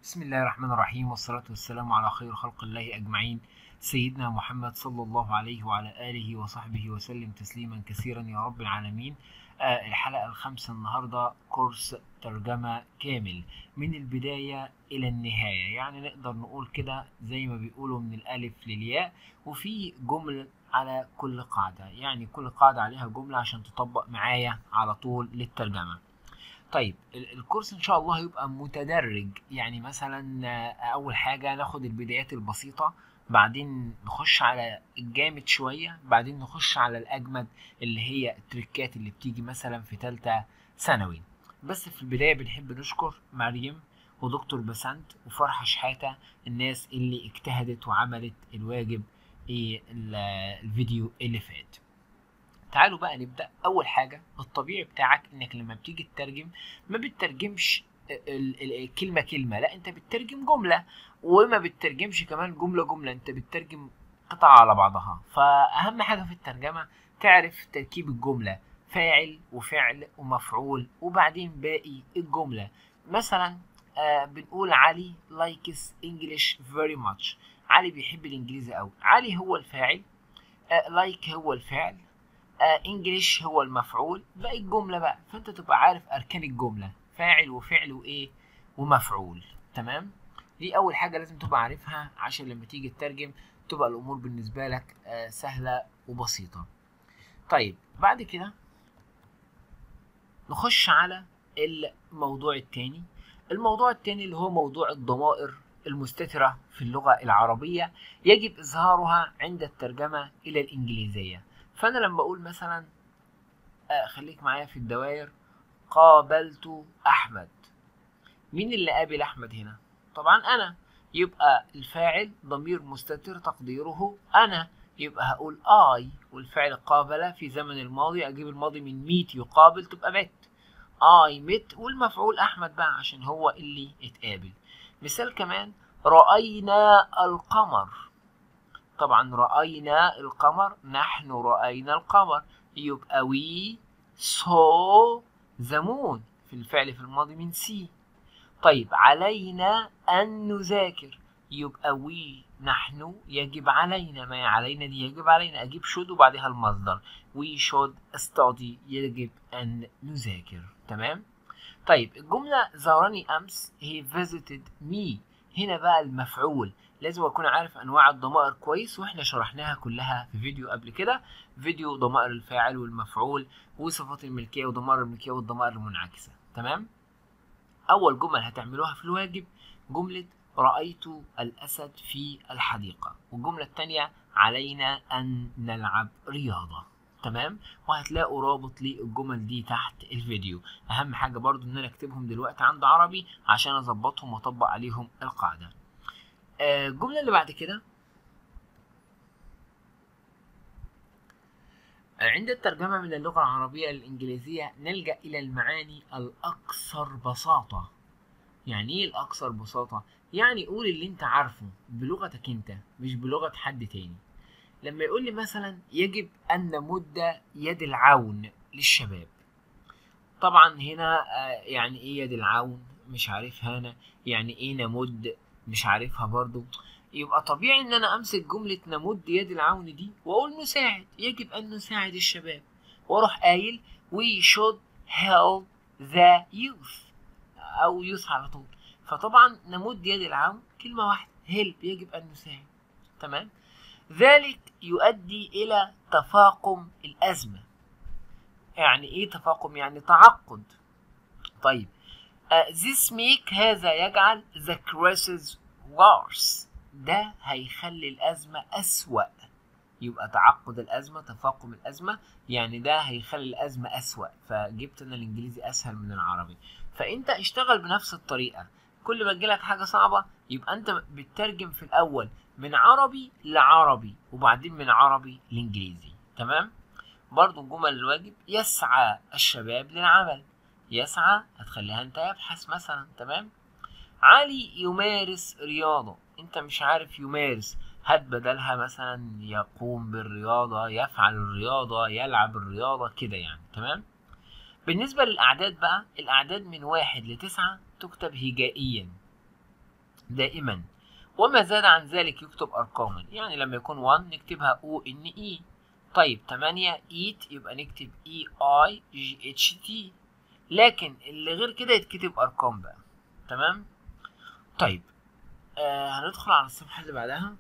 بسم الله الرحمن الرحيم والصلاة والسلام على خير خلق الله أجمعين سيدنا محمد صلى الله عليه وعلى آله وصحبه وسلم تسليما كثيرا يا رب العالمين آه الحلقة الخامسة النهاردة كورس ترجمة كامل من البداية إلى النهاية يعني نقدر نقول كده زي ما بيقولوا من الألف للياء وفي جمل على كل قاعدة يعني كل قاعدة عليها جملة عشان تطبق معايا على طول للترجمة طيب ال- الكورس ان شاء الله هيبقى متدرج يعني مثلا آه، اول حاجه ناخد البدايات البسيطه بعدين نخش على الجامد شويه بعدين نخش على الاجمد اللي هي التريكات اللي بتيجي مثلا في ثالثه ثانوي بس في البدايه بنحب نشكر مريم ودكتور بسنت وفرحه شحاته الناس اللي اجتهدت وعملت الواجب إيه ال- الفيديو اللي فات تعالوا بقى نبدأ أول حاجة الطبيعي بتاعك إنك لما بتيجي تترجم ما بتترجمش ال- ال- الكلمة كلمة لا أنت بتترجم جملة وما بتترجمش كمان جملة جملة أنت بتترجم قطعة على بعضها فأهم حاجة في الترجمة تعرف تركيب الجملة فاعل وفعل ومفعول وبعدين باقي الجملة مثلا آه بنقول علي likes English very much علي بيحب الإنجليزي أوي علي هو الفاعل آه like هو الفعل انجلش هو المفعول باقي الجمله بقى فانت تبقى عارف اركان الجمله فاعل وفعل وايه ومفعول تمام دي اول حاجه لازم تبقى عارفها عشان لما تيجي تترجم تبقى الامور بالنسبه لك آه، سهله وبسيطه طيب بعد كده نخش على الموضوع التاني الموضوع التاني اللي هو موضوع الضمائر المستترة في اللغة العربية يجب إظهارها عند الترجمة إلى الإنجليزية فانا لما اقول مثلا آه خليك معايا في الدوائر قابلت احمد مين اللي قابل احمد هنا طبعا انا يبقى الفاعل ضمير مستتر تقديره انا يبقى هقول اي والفعل قابل في زمن الماضي اجيب الماضي من ميت يقابل تبقى مت اي مت والمفعول احمد بقى عشان هو اللي اتقابل مثال كمان راينا القمر طبعا رأينا القمر نحن رأينا القمر يبقى we saw the moon في الفعل في الماضي من see طيب علينا أن نذاكر يبقى we نحن يجب علينا ما هي علينا دي يجب علينا أجيب should وبعدها المصدر we should study يجب أن نذاكر تمام طيب الجملة زارني أمس he visited me هنا بقى المفعول لازم اكون عارف انواع الضمائر كويس واحنا شرحناها كلها في فيديو قبل كده فيديو ضمائر الفاعل والمفعول وصفات الملكيه وضمائر الملكيه والضمائر المنعكسه تمام اول جمل هتعملوها في الواجب جمله رايت الاسد في الحديقه والجمله الثانيه علينا ان نلعب رياضه تمام وهتلاقوا رابط للجمل دي تحت الفيديو اهم حاجه برضو ان انا اكتبهم دلوقتي عند عربي عشان اظبطهم واطبق عليهم القاعده آه، الجملة اللي بعد كده آه، عند الترجمة من اللغة العربية للإنجليزية نلجأ إلى المعاني الأكثر بساطة يعني إيه الأكثر بساطة؟ يعني قول اللي أنت عارفه بلغتك أنت مش بلغة حد تاني لما يقول لي مثلا يجب أن نمد يد العون للشباب طبعا هنا آه، يعني إيه يد العون مش عارفها أنا يعني إيه نمد مش عارفها برضو يبقى طبيعي ان انا امسك جملة نمد يد العون دي واقول نساعد يجب ان نساعد الشباب واروح قايل we should help the youth او youth على طول فطبعا نمد يد العون كلمة واحدة help يجب ان نساعد تمام ذلك يؤدي الى تفاقم الازمة يعني ايه تفاقم يعني تعقد طيب Uh, this make هذا يجعل the crisis worse ده هيخلي الأزمة أسوأ يبقى تعقد الأزمة تفاقم الأزمة يعني ده هيخلي الأزمة أسوأ فجبت أنا الإنجليزي أسهل من العربي فأنت اشتغل بنفس الطريقة كل ما تجيلك حاجة صعبة يبقى أنت بتترجم في الأول من عربي لعربي وبعدين من عربي لإنجليزي تمام برضو جمل الواجب يسعى الشباب للعمل يسعى هتخليها انت يبحث مثلا تمام علي يمارس رياضة انت مش عارف يمارس هات بدلها مثلا يقوم بالرياضة يفعل الرياضة يلعب الرياضة كده يعني تمام بالنسبة للأعداد بقى الأعداد من واحد لتسعة تكتب هجائيا دائما وما زاد عن ذلك يكتب أرقاما يعني لما يكون 1 نكتبها O N E طيب 8 eat يبقى نكتب E I G H T لكن اللي غير كده يتكتب أرقام بقى تمام طيب آه هندخل على الصفحة اللي بعدها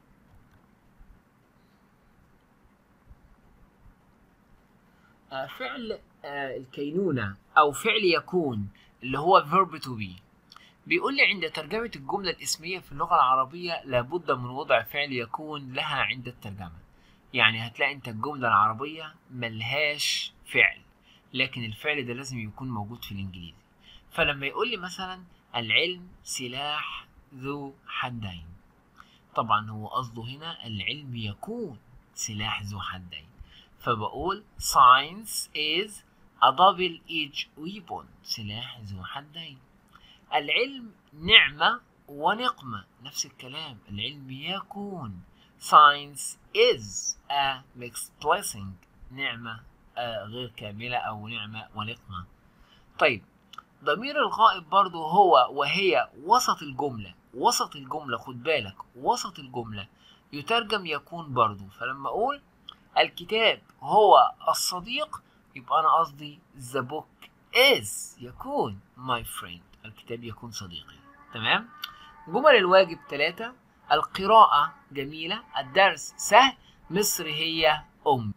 آه فعل آه الكينونة أو فعل يكون اللي هو verb to be بيقول لي عند ترجمة الجملة الاسمية في اللغة العربية لابد من وضع فعل يكون لها عند الترجمة يعني هتلاقي انت الجملة العربية ملهاش فعل لكن الفعل ده لازم يكون موجود في الانجليزي فلما يقول لي مثلا العلم سلاح ذو حدين طبعا هو قصده هنا العلم يكون سلاح ذو حدين فبقول science is a double edged weapon سلاح ذو حدين العلم نعمة ونقمة نفس الكلام العلم يكون science is a mixed blessing نعمة آه غير كاملة أو نعمة ونقمة طيب ضمير الغائب برضو هو وهي وسط الجملة وسط الجملة خد بالك وسط الجملة يترجم يكون برضو فلما أقول الكتاب هو الصديق يبقى أنا قصدي the book is يكون my friend الكتاب يكون صديقي تمام جمل الواجب ثلاثة القراءة جميلة الدرس سهل مصر هي أم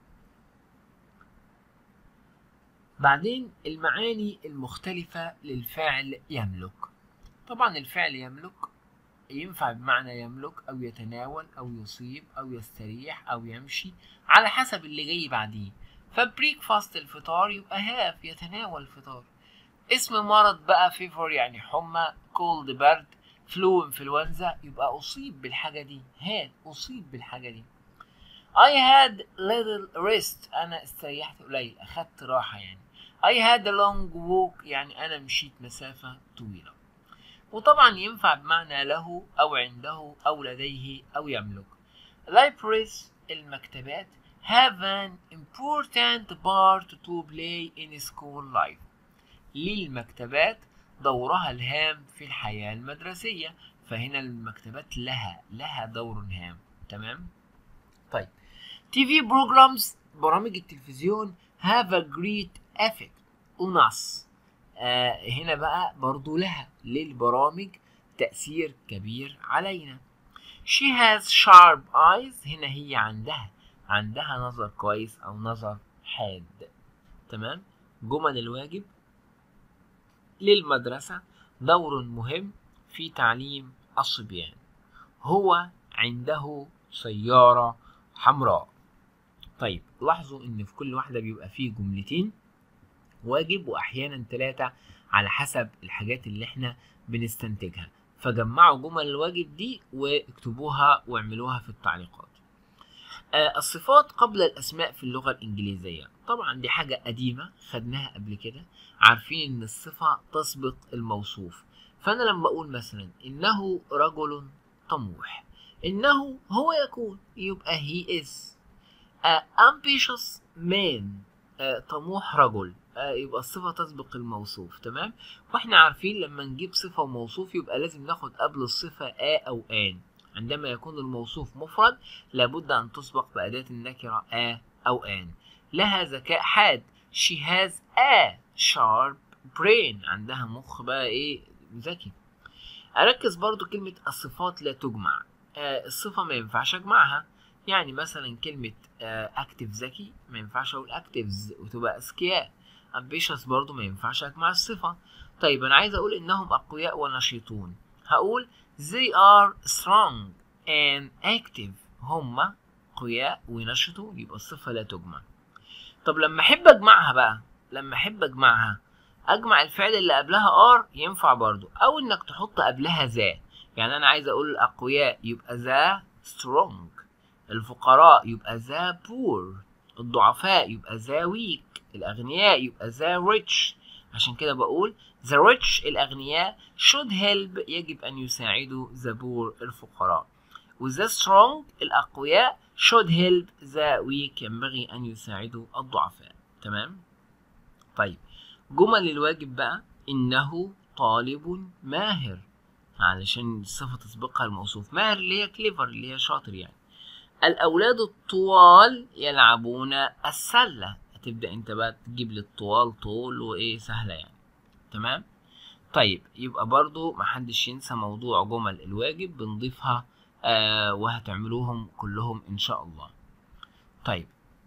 بعدين المعاني المختلفة للفعل يملك طبعا الفعل يملك ينفع بمعنى يملك أو يتناول أو يصيب أو يستريح أو يمشي على حسب اللي جاي بعديه فبريك فاست الفطار يبقى هاف يتناول الفطار اسم مرض بقى فيفر يعني حمى كولد برد فلو انفلونزا يبقى أصيب بالحاجة دي هاد أصيب بالحاجة دي I had little rest أنا استريحت قليل أخدت راحة يعني I had a long walk يعني أنا مشيت مسافة طويلة وطبعا ينفع بمعنى له أو عنده أو لديه أو يملك libraries المكتبات have an important part to play in school life للمكتبات دورها الهام في الحياة المدرسية فهنا المكتبات لها لها دور هام تمام طيب تي في بروجرامز برامج التلفزيون have a great effect on us آه هنا بقى برضو لها للبرامج تأثير كبير علينا she has sharp eyes هنا هي عندها عندها نظر كويس أو نظر حاد تمام جمل الواجب للمدرسة دور مهم في تعليم الصبيان هو عنده سيارة حمراء طيب لاحظوا ان في كل واحدة بيبقى فيه جملتين واجب واحيانا ثلاثة على حسب الحاجات اللي احنا بنستنتجها فجمعوا جمل الواجب دي واكتبوها واعملوها في التعليقات آه الصفات قبل الاسماء في اللغة الانجليزية طبعا دي حاجة قديمة خدناها قبل كده عارفين ان الصفة تسبق الموصوف فانا لما اقول مثلا انه رجل طموح انه هو يكون يبقى he is a ambitious man آه طموح رجل آه يبقى الصفة تسبق الموصوف تمام واحنا عارفين لما نجيب صفة وموصوف يبقى لازم ناخد قبل الصفة a او an عندما يكون الموصوف مفرد لابد ان تسبق بأداة النكرة a او an لها ذكاء حاد she has a sharp brain عندها مخ بقى ايه ذكي اركز برضو كلمة الصفات لا تجمع آه الصفة ما ينفعش اجمعها يعني مثلا كلمة اكتف آه ذكي ما ينفعش اقول اكتفز وتبقى اذكياء ambitious برضو ما ينفعش اجمع الصفة طيب انا عايز اقول انهم اقوياء ونشيطون هقول they are strong and active هما اقوياء ونشطون يبقى الصفة لا تجمع طب لما احب اجمعها بقى لما احب اجمعها اجمع الفعل اللي قبلها ار ينفع برضو او انك تحط قبلها ذا يعني انا عايز اقول الاقوياء يبقى ذا strong الفقراء يبقى ذا poor الضعفاء يبقى ذا weak الاغنياء يبقى ذا rich عشان كده بقول the rich الاغنياء should help يجب ان يساعدوا the poor الفقراء وذا strong الاقوياء should help the weak ينبغي ان يساعدوا الضعفاء تمام طيب جمل الواجب بقى إنه طالب ماهر علشان الصفة تسبقها الموصوف ماهر اللي هي كليفر اللي هي شاطر يعني الأولاد الطوال يلعبون السلة هتبدأ أنت بقى تجيب لي الطوال طول وإيه سهلة يعني تمام طيب يبقى برضو محدش ينسى موضوع جمل الواجب بنضيفها آه وهتعملوهم كلهم إن شاء الله طيب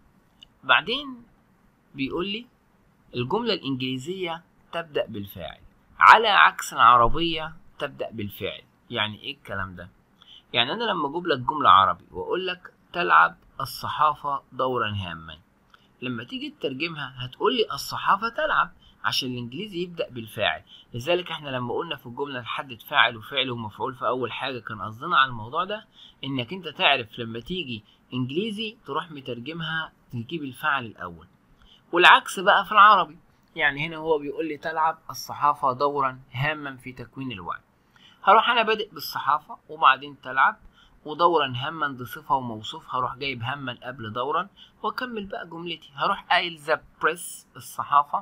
بعدين بيقول لي الجملة الإنجليزية تبدأ بالفاعل على عكس العربية تبدأ بالفعل يعني إيه الكلام ده؟ يعني أنا لما أجيب لك جملة عربي وأقول لك تلعب الصحافة دورا هاما لما تيجي تترجمها هتقول لي الصحافة تلعب عشان الإنجليزي يبدأ بالفاعل لذلك إحنا لما قلنا في الجملة نحدد فاعل وفعل ومفعول في أول حاجة كان قصدنا على الموضوع ده إنك أنت تعرف لما تيجي إنجليزي تروح مترجمها تجيب الفعل الأول والعكس بقى في العربي يعني هنا هو بيقول لي تلعب الصحافة دورا هاما في تكوين الوعي هروح أنا بادئ بالصحافة وبعدين تلعب ودورا هاما دي صفة وموصوف هروح جايب هاما قبل دورا وأكمل بقى جملتي هروح قايل ذا بريس الصحافة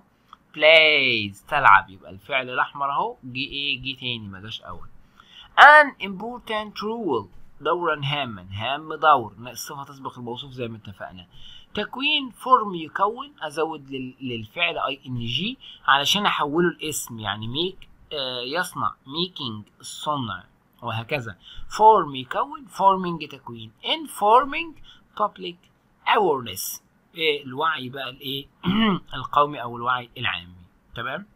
بلايز تلعب يبقى الفعل الأحمر أهو جه إيه جه تاني ما جاش أول an important rule دورا هاما هام دور الصفة تسبق الموصوف زي ما اتفقنا تكوين فورم يكون ازود للفعل اي ان جي علشان احوله الاسم يعني ميك آه يصنع ميكينج الصنع وهكذا فورم يكون فورمينج تكوين informing public awareness إيه الوعي بقى الايه القومي او الوعي العامي تمام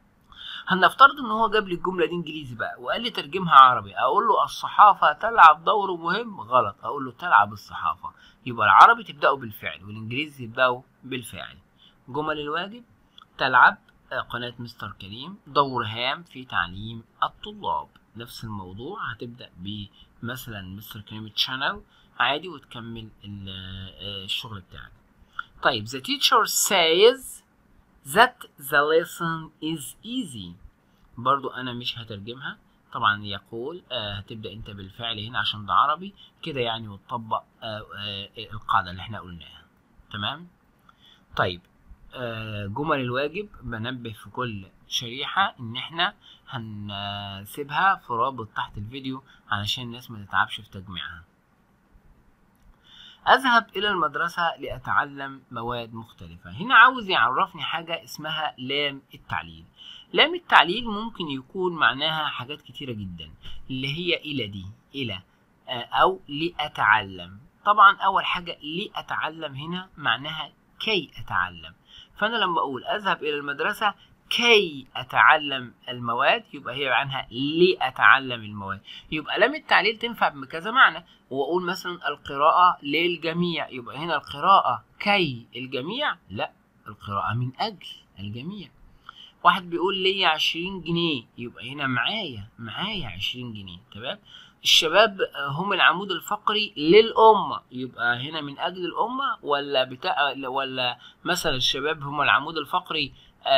هنفترض ان هو جاب لي الجمله دي انجليزي بقى وقال لي ترجمها عربي اقول له الصحافه تلعب دور مهم غلط اقول له تلعب الصحافه يبقى العربي تبداه بالفعل والانجليزي تبداه بالفعل جمل الواجب تلعب قناة مستر كريم دور هام في تعليم الطلاب نفس الموضوع هتبدأ بمثلا مستر كريم تشانل عادي وتكمل الشغل بتاعك طيب the teacher says that the lesson is easy برضو انا مش هترجمها طبعا يقول آه هتبدا انت بالفعل هنا عشان ده عربي كده يعني وتطبق آه آه القاعده اللي احنا قلناها تمام طيب آه جمل الواجب بنبه في كل شريحة ان احنا هنسيبها في رابط تحت الفيديو علشان الناس ما تتعبش في تجميعها أذهب إلى المدرسة لأتعلم مواد مختلفة هنا عاوز يعرفني حاجة اسمها لام التعليل لام التعليل ممكن يكون معناها حاجات كتيرة جدا اللي هي إلى دي إلى أو لأتعلم طبعا أول حاجة لأتعلم هنا معناها كي أتعلم فأنا لما أقول أذهب إلى المدرسة كي أتعلم المواد يبقى هي عنها لأتعلم المواد يبقى لام التعليل تنفع بكذا معنى وأقول مثلا القراءة للجميع يبقى هنا القراءة كي الجميع لا القراءة من أجل الجميع واحد بيقول لي عشرين جنيه يبقى هنا معايا معايا عشرين جنيه تمام الشباب هم العمود الفقري للأمة يبقى هنا من أجل الأمة ولا بتاع ولا مثلا الشباب هم العمود الفقري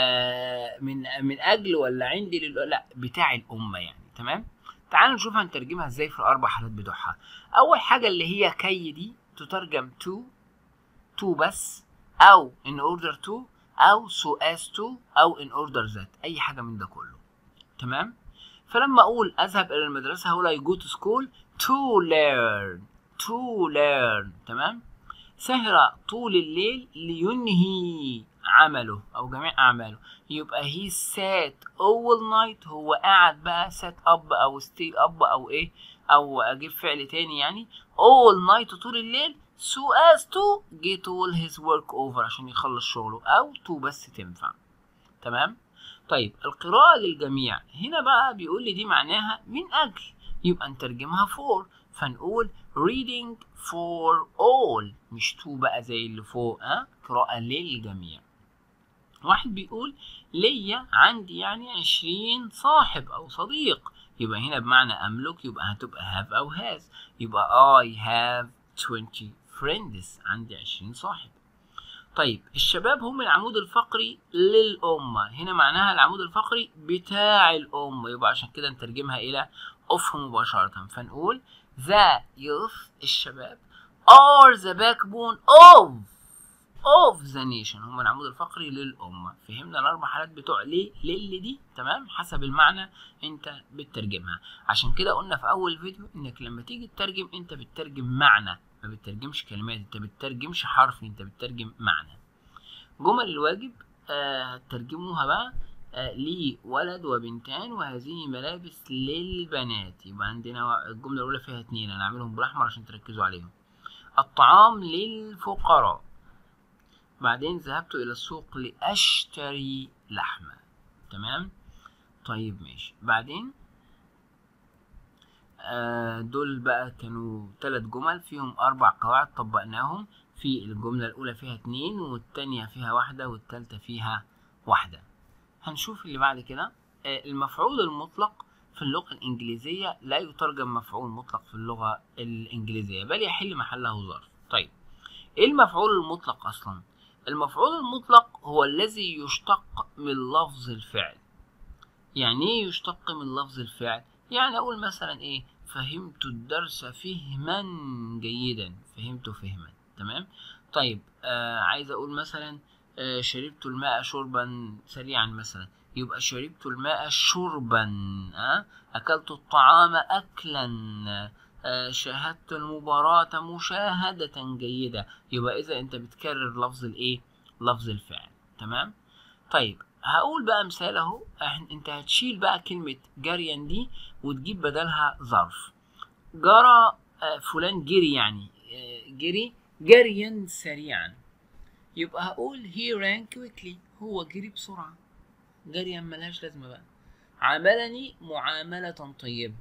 آه من من أجل ولا عندي لل... لا بتاع الأمة يعني تمام تعالوا نشوف هنترجمها ازاي في الأربع حالات بتوعها أول حاجة اللي هي كي دي تترجم to to بس أو in order to أو so as to أو in order that أي حاجة من ده كله تمام فلما أقول أذهب إلى المدرسة هقول I go to school to learn to learn تمام سهر طول الليل لينهي عمله أو جميع أعماله يبقى he sat all night هو قاعد بقى sat up أو stay up أو إيه أو أجيب فعل تاني يعني all night طول الليل so as to get all his work over عشان يخلص شغله أو to بس تنفع تمام طيب القراءة للجميع هنا بقى بيقول لي دي معناها من أجل يبقى نترجمها for فنقول reading for all مش to بقى زي اللي فوق ها أه؟ قراءة للجميع واحد بيقول ليا عندي يعني عشرين صاحب أو صديق يبقى هنا بمعنى أملك يبقى هتبقى have أو has يبقى I have 20 friends عندي عشرين صاحب طيب الشباب هم العمود الفقري للأمة هنا معناها العمود الفقري بتاع الأمة يبقى عشان كده نترجمها إلى أف مباشرة فنقول the youth الشباب are the backbone of of the nation هم العمود الفقري للأمة فهمنا الأربع حالات بتوع ليه للي دي تمام حسب المعنى أنت بتترجمها عشان كده قلنا في أول فيديو إنك لما تيجي تترجم أنت بتترجم معنى ما بتترجمش كلمات أنت بتترجمش حرف أنت بتترجم معنى جمل الواجب آه ترجموها بقى آه لي ولد وبنتان وهذه ملابس للبنات يبقى عندنا الجملة الأولى فيها اتنين أنا أعملهم بالأحمر عشان تركزوا عليهم الطعام للفقراء بعدين ذهبت إلى السوق لأشتري لحمة تمام طيب ماشي بعدين آه دول بقى كانوا ثلاث جمل فيهم أربع قواعد طبقناهم في الجملة الأولى فيها اتنين والتانية فيها واحدة والتالتة فيها واحدة هنشوف اللي بعد كده آه المفعول المطلق في اللغة الإنجليزية لا يترجم مفعول مطلق في اللغة الإنجليزية بل يحل محله ظرف طيب إيه المفعول المطلق أصلا؟ المفعول المطلق هو الذي يشتق من لفظ الفعل يعني ايه يشتق من لفظ الفعل يعني اقول مثلا ايه فهمت الدرس فهما جيدا فهمت فهما تمام طيب آه عايز اقول مثلا آه شربت الماء شربا سريعا مثلا يبقى شربت الماء شربا آه اكلت الطعام اكلا آه شاهدت المباراة مشاهدة جيدة يبقى إذا أنت بتكرر لفظ الإيه؟ لفظ الفعل تمام؟ طيب هقول بقى مثال أهو أنت هتشيل بقى كلمة جريا دي وتجيب بدلها ظرف جرى آه فلان جري يعني آه جري جريا سريعا يبقى هقول he ran quickly هو جري بسرعة جريا ملهاش لازمة بقى عاملني معاملة طيبة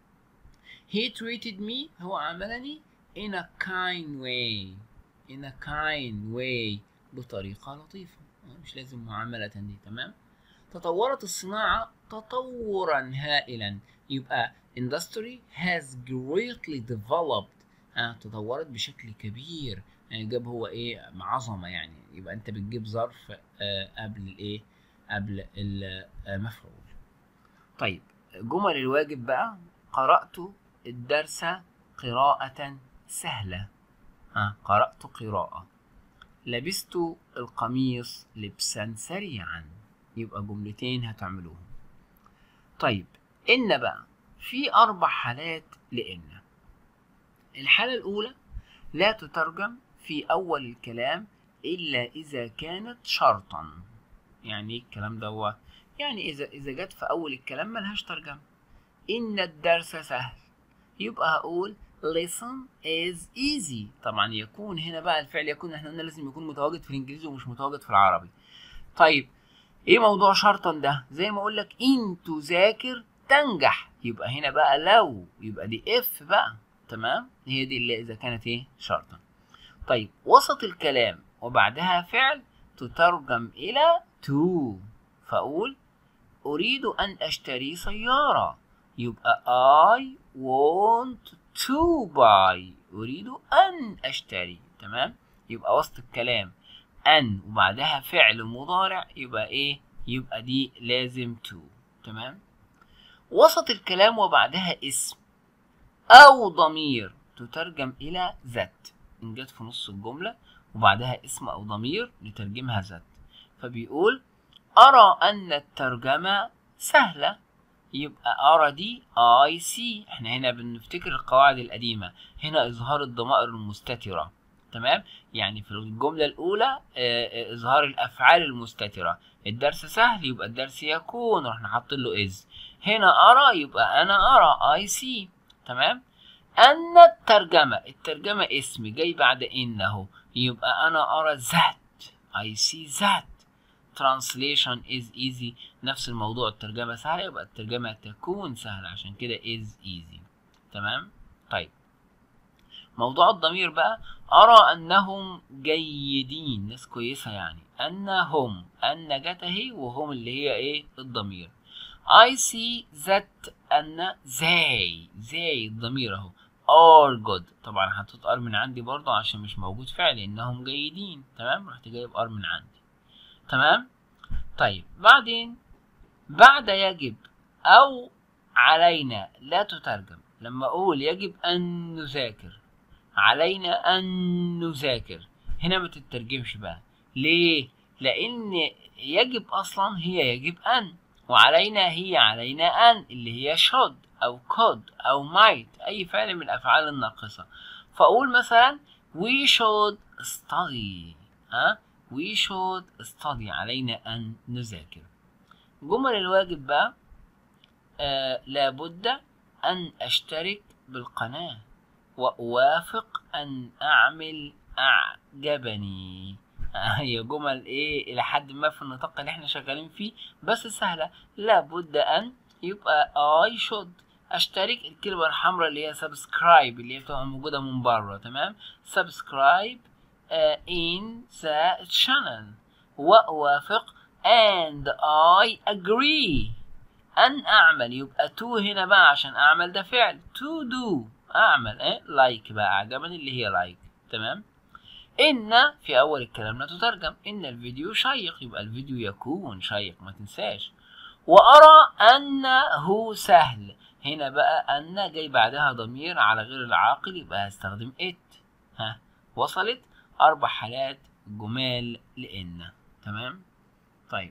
he treated me هو عاملني in a kind way in a kind way بطريقة لطيفة مش لازم معاملة دي تمام تطورت الصناعة تطورا هائلا يبقى industry has greatly developed آه تطورت بشكل كبير يعني جاب هو ايه عظمة يعني يبقى انت بتجيب ظرف آه قبل الايه قبل المفعول طيب جمل الواجب بقى قرأت الدرس قراءة سهلة آه قرأت قراءة لبست القميص لبسا سريعا يبقى جملتين هتعملوهم طيب إن بقى في أربع حالات لإن الحالة الأولى لا تترجم في أول الكلام إلا إذا كانت شرطا يعني إيه الكلام ده هو يعني إذا إذا جت في أول الكلام ملهاش ترجمة إن الدرس سهل يبقى هقول listen is easy طبعا يكون هنا بقى الفعل يكون احنا قلنا لازم يكون متواجد في الانجليزي ومش متواجد في العربي طيب ايه موضوع شرطا ده زي ما اقول لك ان تذاكر تنجح يبقى هنا بقى لو يبقى دي اف بقى تمام هي دي اللي اذا كانت ايه شرطا طيب وسط الكلام وبعدها فعل تترجم الى to فاقول اريد ان اشتري سياره يبقى I want to buy أريد أن أشتري تمام يبقى وسط الكلام أن وبعدها فعل مضارع يبقى إيه يبقى دي لازم to تمام وسط الكلام وبعدها اسم أو ضمير تترجم إلى ذات إن جت في نص الجملة وبعدها اسم أو ضمير نترجمها ذات فبيقول أرى أن الترجمة سهلة يبقى أرى دي أي سي احنا هنا بنفتكر القواعد القديمة هنا إظهار الضمائر المستترة تمام يعني في الجملة الأولى اه إظهار الأفعال المستترة الدرس سهل يبقى الدرس يكون رحنا حاطين له إز هنا أرى يبقى أنا أرى أي سي تمام أن الترجمة الترجمة اسم جاي بعد إنه يبقى أنا أرى ذات I see that translation is easy نفس الموضوع الترجمة سهلة يبقى الترجمة تكون سهلة عشان كده is easy تمام طيب موضوع الضمير بقى أرى أنهم جيدين ناس كويسة يعني أنهم أن جت أهي وهم اللي هي إيه الضمير I see that أن they they الضمير أهو are good طبعا حطيت ار من عندي برضه عشان مش موجود فعل انهم جيدين تمام رحت جايب ار من عندي تمام طيب بعدين بعد يجب او علينا لا تترجم لما اقول يجب ان نذاكر علينا ان نذاكر هنا ما تترجمش بقى ليه لان يجب اصلا هي يجب ان وعلينا هي علينا ان اللي هي should او could او might اي فعل من الافعال الناقصه فاقول مثلا we should study ها we should study علينا ان نذاكر جمل الواجب بقى آه لابد ان اشترك بالقناه واوافق ان اعمل اعجبني هي جمل ايه الى حد ما في النطاق اللي احنا شغالين فيه بس سهله لابد ان يبقى I should اشترك الكلمة الحمراء اللي هي subscribe اللي هي بتبقى موجودة من بره تمام subscribe uh, in the channel وأوافق and I agree أن أعمل يبقى to هنا بقى عشان أعمل ده فعل to do أعمل إيه like بقى أعجبني اللي هي like تمام إن في أول الكلام لا تترجم إن الفيديو شيق يبقى الفيديو يكون شيق ما تنساش وأرى أنه سهل هنا بقى أن جاي بعدها ضمير على غير العاقل يبقى هستخدم it ها وصلت أربع حالات جمال لإن تمام طيب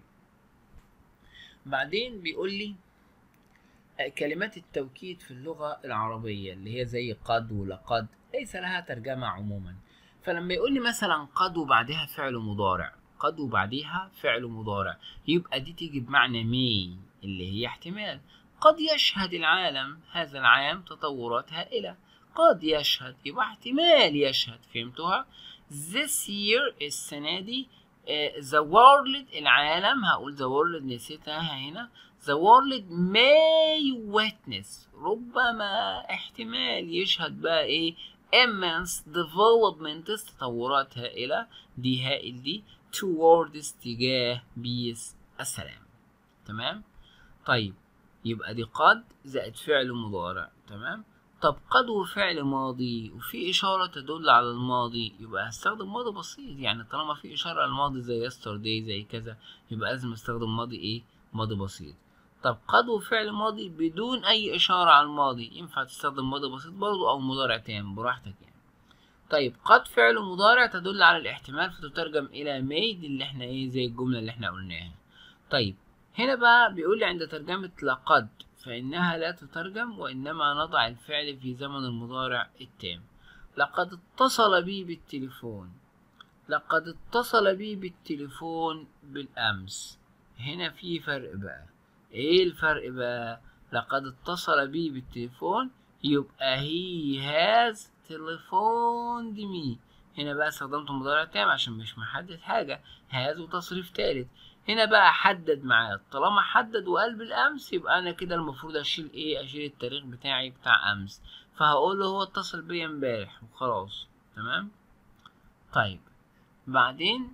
بعدين بيقول لي كلمات التوكيد في اللغة العربية اللي هي زي قد ولقد ليس لها ترجمة عموما فلما يقول لي مثلا قد وبعدها فعل مضارع قد وبعديها فعل مضارع يبقى دي تيجي بمعنى مي اللي هي احتمال قد يشهد العالم هذا العام تطورات هائلة قد يشهد يبقى احتمال يشهد فهمتوها this year السنة دي uh, the world العالم هقول the world نسيتها هنا the world may witness ربما احتمال يشهد بقى ايه immense development تطورات هائلة دي هائل دي towards تجاه بيس السلام تمام طيب يبقى دي قد زائد فعل مضارع تمام طب قد وفعل ماضي وفي إشارة تدل على الماضي يبقى هستخدم ماضي بسيط يعني طالما في إشارة الماضي زي yesterday زي كذا يبقى لازم استخدم ماضي إيه ماضي بسيط طب قد وفعل ماضي بدون أي إشارة على الماضي ينفع تستخدم ماضي بسيط برضو أو مضارع تام براحتك يعني طيب قد فعل مضارع تدل على الاحتمال فتترجم إلى made اللي احنا إيه زي الجملة اللي احنا قلناها طيب هنا بقى بيقول لي عند ترجمة لقد فإنها لا تترجم وإنما نضع الفعل في زمن المضارع التام لقد اتصل بي بالتليفون لقد اتصل بي بالتليفون بالأمس هنا في فرق بقى ايه الفرق بقى لقد اتصل بي بالتليفون يبقى he has telephoned me هنا بقى استخدمت مضارع تام عشان مش محدد حاجة has وتصريف تالت هنا بقى حدد معاه طالما حدد وقال بالامس يبقى انا كده المفروض اشيل ايه اشيل التاريخ بتاعي بتاع امس فهقول له هو اتصل بيا امبارح وخلاص تمام طيب بعدين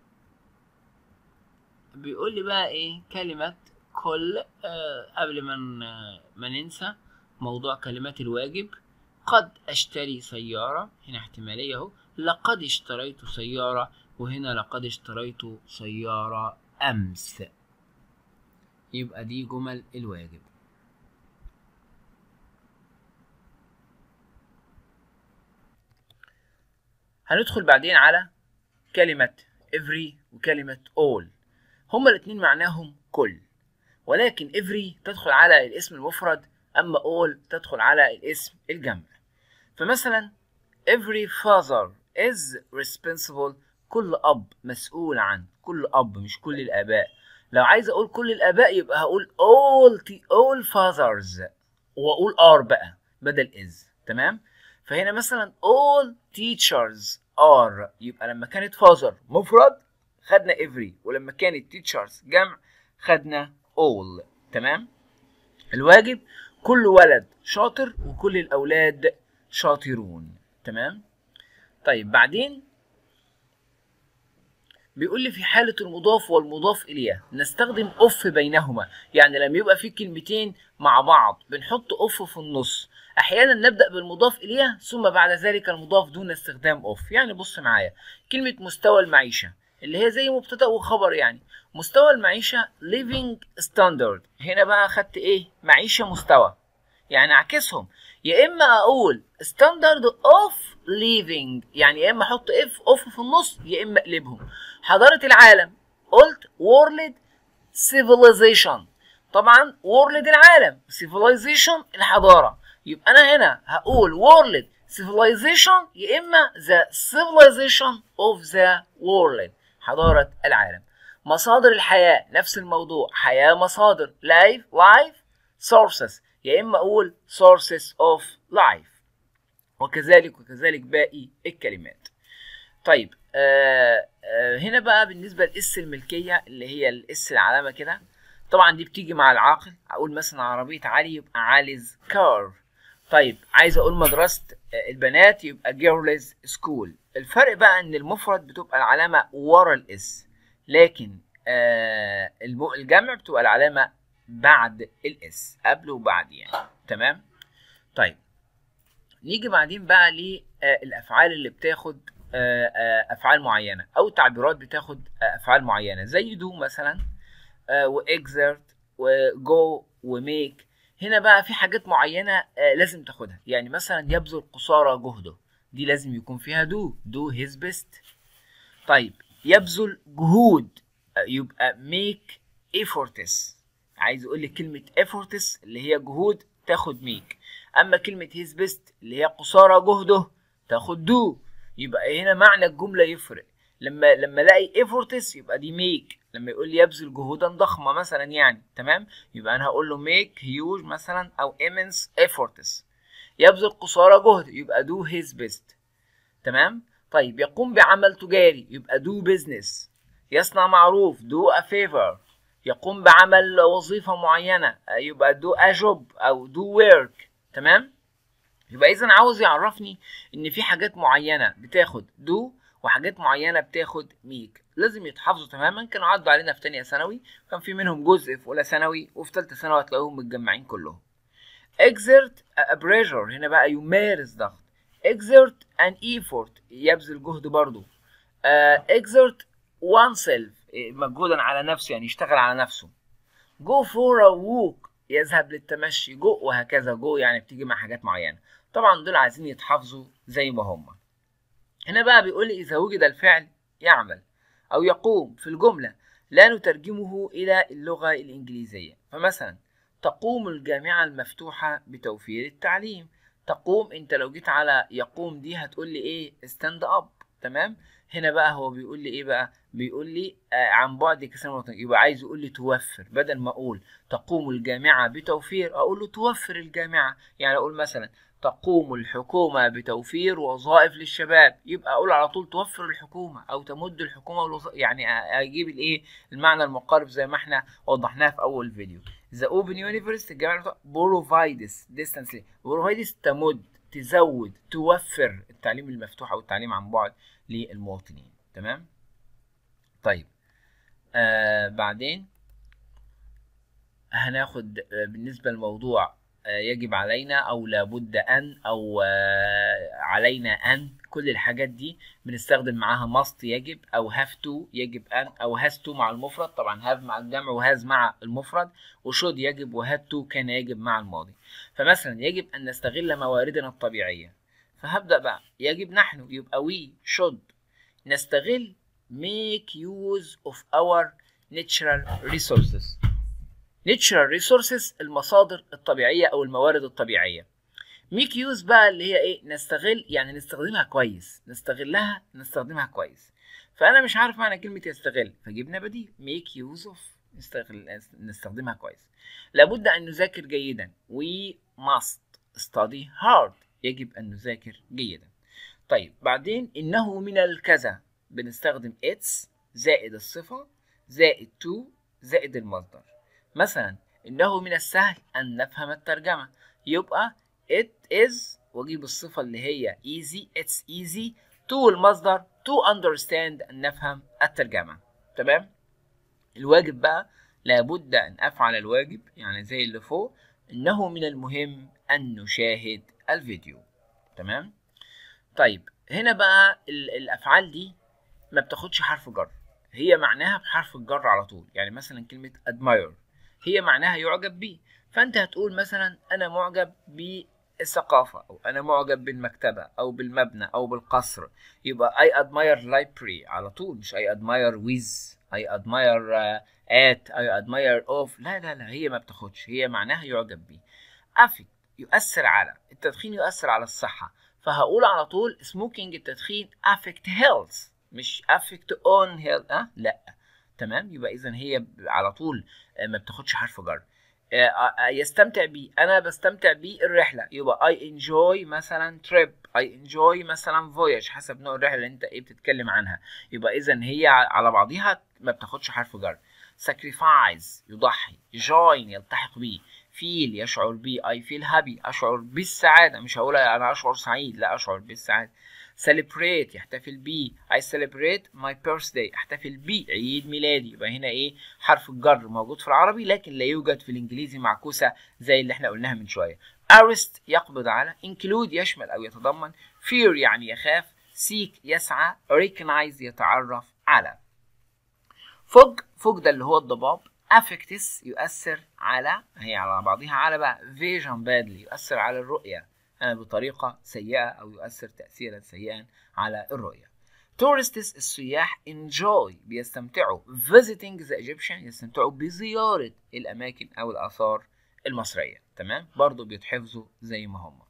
بيقول لي بقى ايه كلمة كل آه قبل ما ما ننسى موضوع كلمات الواجب قد اشتري سيارة هنا احتمالية اهو لقد اشتريت سيارة وهنا لقد اشتريت سيارة أمس يبقى دي جمل الواجب هندخل بعدين على كلمة every وكلمة all هما الاتنين معناهم كل ولكن every تدخل على الاسم المفرد أما all تدخل على الاسم الجمع فمثلا every father is responsible كل أب مسؤول عن كل أب مش كل الآباء لو عايز أقول كل الآباء يبقى هقول all all fathers وأقول are بقى بدل is تمام فهنا مثلا all teachers are يبقى لما كانت father مفرد خدنا every ولما كانت teachers جمع خدنا all تمام الواجب كل ولد شاطر وكل الأولاد شاطرون تمام طيب بعدين بيقول لي في حالة المضاف والمضاف إليه نستخدم أوف بينهما يعني لما يبقى في كلمتين مع بعض بنحط أوف في النص أحيانا نبدأ بالمضاف إليه ثم بعد ذلك المضاف دون استخدام أوف يعني بص معايا كلمة مستوى المعيشة اللي هي زي مبتدأ وخبر يعني مستوى المعيشة living standard هنا بقى خدت إيه معيشة مستوى يعني اعكسهم يا اما اقول standard of living يعني يا اما احط اف اوف في النص يا اما اقلبهم حضاره العالم قلت world civilization طبعا world العالم civilization الحضاره يبقى انا هنا هقول world civilization يا اما the civilization of the world حضاره العالم مصادر الحياه نفس الموضوع حياه مصادر life life sources يا اما اقول sources of life وكذلك وكذلك باقي الكلمات طيب آه آه هنا بقى بالنسبه لاس الملكيه اللي هي الاس العلامه كده طبعا دي بتيجي مع العاقل اقول مثلا عربيه علي يبقى علي's car طيب عايز اقول مدرسه البنات يبقى girls school الفرق بقى ان المفرد بتبقى العلامه ورا الاس لكن آه الجمع بتبقى العلامه بعد الاس قبل وبعد يعني تمام طيب نيجي بعدين بقى للافعال اللي بتاخد افعال معينه او تعبيرات بتاخد افعال معينه زي دو مثلا واكزرت وجو وميك هنا بقى في حاجات معينه لازم تاخدها يعني مثلا يبذل قصارى جهده دي لازم يكون فيها دو دو هيز بيست طيب يبذل جهود يبقى ميك efforts عايز اقول لك كلمه efforts اللي هي جهود تاخد ميك اما كلمه هيز بيست اللي هي قصارى جهده تاخد دو يبقى هنا معنى الجمله يفرق لما لما الاقي efforts يبقى دي ميك لما يقول لي يبذل جهودا ضخمه مثلا يعني تمام يبقى انا هقول له ميك هيوج مثلا او immense efforts يبذل قصارى جهد يبقى دو هيز بيست تمام طيب يقوم بعمل تجاري يبقى دو بيزنس يصنع معروف دو ا فيفر يقوم بعمل وظيفة معينة يبقى دو ا جوب او دو ورك تمام يبقى اذا عاوز يعرفني ان في حاجات معينة بتاخد دو وحاجات معينة بتاخد ميك لازم يتحفظوا تماما كانوا عدوا علينا في تانية ثانوي كان في منهم جزء في اولى ثانوي وفي ثالثة ثانوي هتلاقوهم متجمعين كلهم exert a pressure هنا بقى يمارس ضغط exert an effort يبذل جهد برضه uh, exert oneself مجهودا على نفسه يعني يشتغل على نفسه go for a walk يذهب للتمشي جو وهكذا جو يعني بتيجي مع حاجات معينة طبعا دول عايزين يتحفظوا زي ما هم هنا بقى بيقول لي إذا وجد الفعل يعمل أو يقوم في الجملة لا نترجمه إلى اللغة الإنجليزية فمثلا تقوم الجامعة المفتوحة بتوفير التعليم تقوم انت لو جيت على يقوم دي هتقول لي ايه ستاند اب تمام هنا بقى هو بيقول لي ايه بقى بيقول لي آه عن بعد كسر الوطن يبقى عايز يقول لي توفر بدل ما اقول تقوم الجامعة بتوفير اقول له توفر الجامعة يعني اقول مثلا تقوم الحكومة بتوفير وظائف للشباب يبقى اقول على طول توفر الحكومة او تمد الحكومة والوظائف يعني اجيب الايه المعنى المقارب زي ما احنا وضحناه في اول فيديو The Open University الجامعة provides distance provides تمد تزود توفر التعليم المفتوح او التعليم عن بعد للمواطنين تمام طيب آه بعدين هناخد آه بالنسبة للموضوع آه يجب علينا او لابد ان او آه علينا ان كل الحاجات دي بنستخدم معاها must يجب او have to يجب ان او has to مع المفرد طبعا have مع الجمع وهاز مع المفرد وشود يجب وهاد to كان يجب مع الماضي فمثلا يجب ان نستغل مواردنا الطبيعية فهبدأ بقى يجب نحن يبقى we should نستغل make use of our natural resources natural resources المصادر الطبيعية أو الموارد الطبيعية make use بقى اللي هي إيه نستغل يعني نستخدمها كويس نستغلها نستخدمها كويس فأنا مش عارف معنى كلمة يستغل فجبنا بديل make use of نستغل نستخدمها كويس لابد أن نذاكر جيدا we must study hard يجب أن نذاكر جيدا طيب بعدين إنه من الكذا بنستخدم it's زائد الصفة زائد to زائد المصدر مثلا إنه من السهل أن نفهم الترجمة يبقى it is وأجيب الصفة اللي هي easy it's easy to المصدر to understand أن نفهم الترجمة تمام الواجب بقى لابد أن أفعل الواجب يعني زي اللي فوق إنه من المهم أن نشاهد الفيديو تمام طيب هنا بقى الأفعال دي ما بتاخدش حرف جر هي معناها بحرف الجر على طول يعني مثلا كلمة admire هي معناها يعجب بيه فانت هتقول مثلا انا معجب بالثقافة او انا معجب بالمكتبة او بالمبنى او بالقصر يبقى I admire library على طول مش I admire with I admire uh, at I admire of لا لا لا هي ما بتاخدش هي معناها يعجب بيه affect يؤثر على التدخين يؤثر على الصحة فهقول على طول smoking التدخين affect health مش affect on health أه؟ لا تمام يبقى اذا هي على طول ما بتاخدش حرف جر يستمتع بيه انا بستمتع بيه الرحله يبقى I enjoy مثلا trip I enjoy مثلا voyage حسب نوع الرحله اللي انت ايه بتتكلم عنها يبقى اذا هي على بعضيها ما بتاخدش حرف جر sacrifice يضحي join يلتحق بيه feel يشعر بيه I feel happy أشعر بالسعادة مش هقول أنا أشعر سعيد لا أشعر بالسعادة celebrate يحتفل بيه I celebrate my birthday احتفل بيه عيد ميلادي يبقى هنا ايه حرف الجر موجود في العربي لكن لا يوجد في الانجليزي معكوسة زي اللي احنا قلناها من شوية arrest يقبض على include يشمل او يتضمن fear يعني يخاف seek يسعى recognize يتعرف على فوج فوج ده اللي هو الضباب affectus يؤثر على هي على بعضها على بقى vision badly يؤثر على الرؤية بطريقة سيئة أو يؤثر تأثيرا سيئا على الرؤية. tourists السياح enjoy بيستمتعوا visiting the Egyptian يستمتعوا بزيارة الأماكن أو الآثار المصرية تمام برضو بيتحفظوا زي ما هم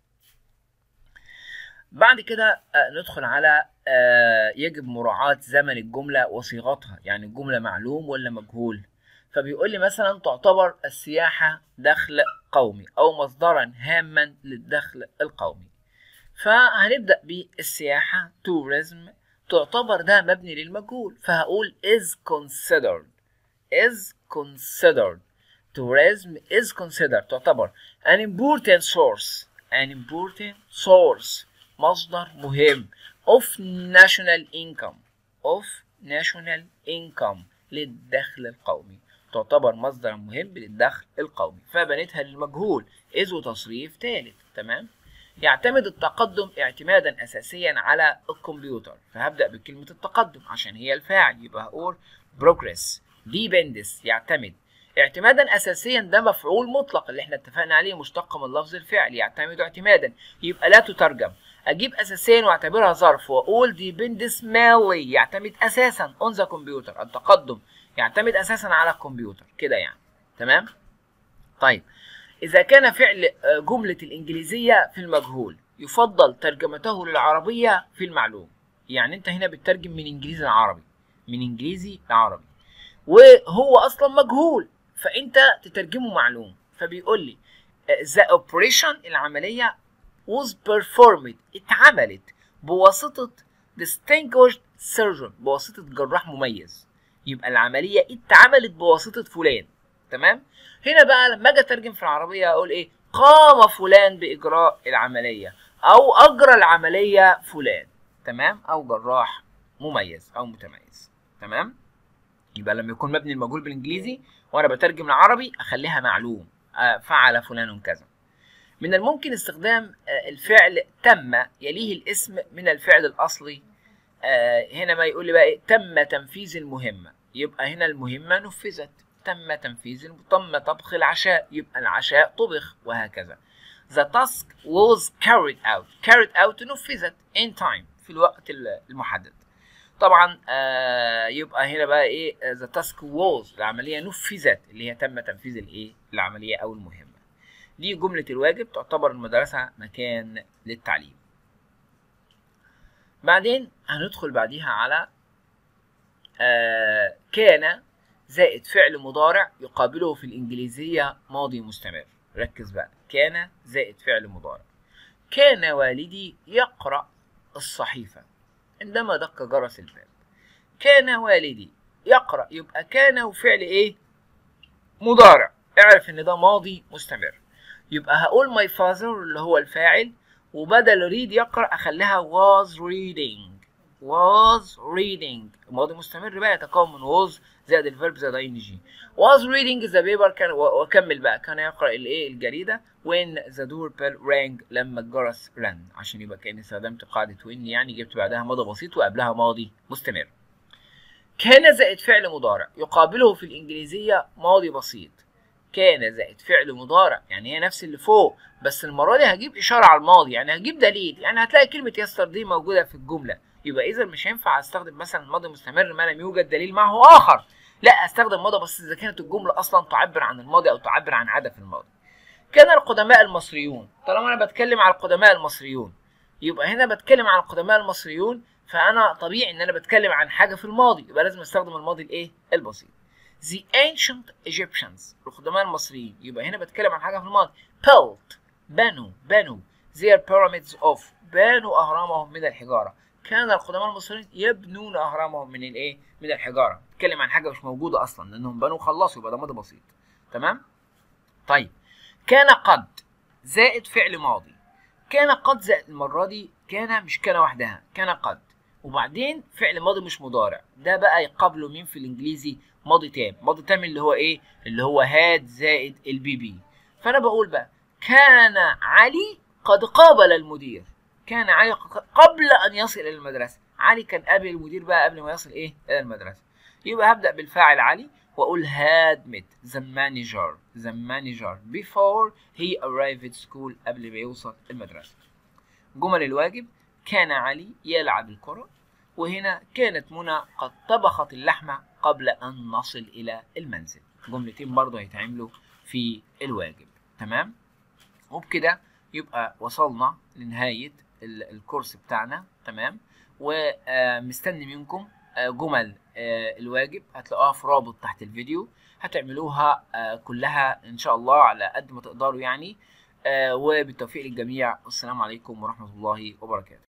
بعد كده ندخل على يجب مراعاة زمن الجملة وصيغتها يعني الجملة معلوم ولا مجهول فبيقول لي مثلا تعتبر السياحة دخل قومي أو مصدرا هاما للدخل القومي فهنبدأ بالسياحة tourism تعتبر ده مبني للمجهول فهقول is considered is considered tourism is considered تعتبر an important source an important source مصدر مهم of national income of national income للدخل القومي تعتبر مصدرا مهم للدخل القومي فبنيتها للمجهول إذ وتصريف ثالث تمام يعتمد التقدم اعتمادا أساسيا على الكمبيوتر فهبدأ بكلمة التقدم عشان هي الفاعل يبقى هقول progress depends يعتمد اعتمادا اساسيا ده مفعول مطلق اللي احنا اتفقنا عليه مشتق من لفظ الفعل يعتمد اعتمادا يبقى لا تترجم اجيب اساسيا واعتبرها ظرف واقول depends mainly يعتمد اساسا on the computer التقدم يعتمد اساسا على الكمبيوتر كده يعني تمام طيب اذا كان فعل جمله الانجليزيه في المجهول يفضل ترجمته للعربيه في المعلوم يعني انت هنا بتترجم من انجليزي لعربي من انجليزي لعربي وهو اصلا مجهول فانت تترجمه معلوم فبيقول لي the operation العمليه was performed اتعملت بواسطه distinguished surgeon بواسطه جراح مميز يبقى العمليه اتعملت بواسطه فلان تمام هنا بقى لما اجي اترجم في العربيه اقول ايه قام فلان باجراء العمليه او اجرى العمليه فلان تمام او جراح مميز او متميز تمام يبقى لما يكون مبني المجهول بالانجليزي وانا بترجم العربي اخليها معلوم فعل فلان كذا من الممكن استخدام الفعل تم يليه الاسم من الفعل الاصلي هنا ما يقول لي بقى إيه؟ تم تنفيذ المهمه يبقى هنا المهمه نفذت تم تنفيذ تم طبخ العشاء يبقى العشاء طبخ وهكذا The task was carried out carried out نفذت in time في الوقت المحدد طبعا آه يبقى هنا بقى ايه the task was العمليه نفذت اللي هي تم تنفيذ الايه العمليه او المهمه دي جمله الواجب تعتبر المدرسه مكان للتعليم بعدين هندخل بعديها على آه كان زائد فعل مضارع يقابله في الإنجليزية ماضي مستمر ركز بقى كان زائد فعل مضارع كان والدي يقرأ الصحيفة عندما دق جرس الباب كان والدي يقرأ يبقى كان وفعل إيه مضارع اعرف إن ده ماضي مستمر يبقى هقول my father اللي هو الفاعل وبدل read يقرأ أخليها was reading was reading ماضي مستمر بقى يتكون من was زائد الفيرب زائد اي ان جي was reading the paper كان واكمل بقى كان يقرا الايه الجريده when the doorbell rang لما الجرس رن عشان يبقى كاني استخدمت قاعده when يعني جبت بعدها ماضي بسيط وقبلها ماضي مستمر كان زائد فعل مضارع يقابله في الانجليزيه ماضي بسيط كان زائد فعل مضارع يعني هي نفس اللي فوق بس المره دي هجيب اشاره على الماضي يعني هجيب دليل يعني هتلاقي كلمه يستر دي موجوده في الجمله يبقى اذا مش هينفع استخدم مثلا ماضي مستمر ما لم يوجد دليل معه اخر لا استخدم ماضي بس اذا كانت الجمله اصلا تعبر عن الماضي او تعبر عن عاده في الماضي كان القدماء المصريون طالما انا بتكلم على القدماء المصريون يبقى هنا بتكلم عن القدماء المصريون فانا طبيعي ان انا بتكلم عن حاجه في الماضي يبقى لازم استخدم الماضي الايه البسيط The ancient Egyptians القدماء المصريين يبقى هنا بتكلم عن حاجه في الماضي built بنوا بنوا their pyramids of بنوا اهرامهم من الحجاره كان القدماء المصريين يبنون اهرامهم من الايه من الحجاره بتكلم عن حاجه مش موجوده اصلا لانهم بنوا خلصوا يبقى ده ماضي بسيط تمام طيب كان قد زائد فعل ماضي كان قد زائد المره دي كان مش كان وحدها كان قد وبعدين فعل ماضي مش مضارع ده بقى يقابله مين في الانجليزي ماضي تام ماضي تام اللي هو ايه اللي هو هاد زائد البي بي فانا بقول بقى كان علي قد قابل المدير كان علي قبل ان يصل الى المدرسه علي كان قابل المدير بقى قبل ما يصل ايه الى المدرسه يبقى هبدا بالفاعل علي واقول had met the manager the manager before he arrived school قبل ما يوصل المدرسه جمل الواجب كان علي يلعب الكرة وهنا كانت منى قد طبخت اللحمة قبل أن نصل إلى المنزل جملتين برضه هيتعملوا في الواجب تمام وبكده يبقى وصلنا لنهاية الكورس بتاعنا تمام ومستني منكم جمل الواجب هتلاقوها في رابط تحت الفيديو هتعملوها كلها ان شاء الله على قد ما تقدروا يعني وبالتوفيق للجميع والسلام عليكم ورحمة الله وبركاته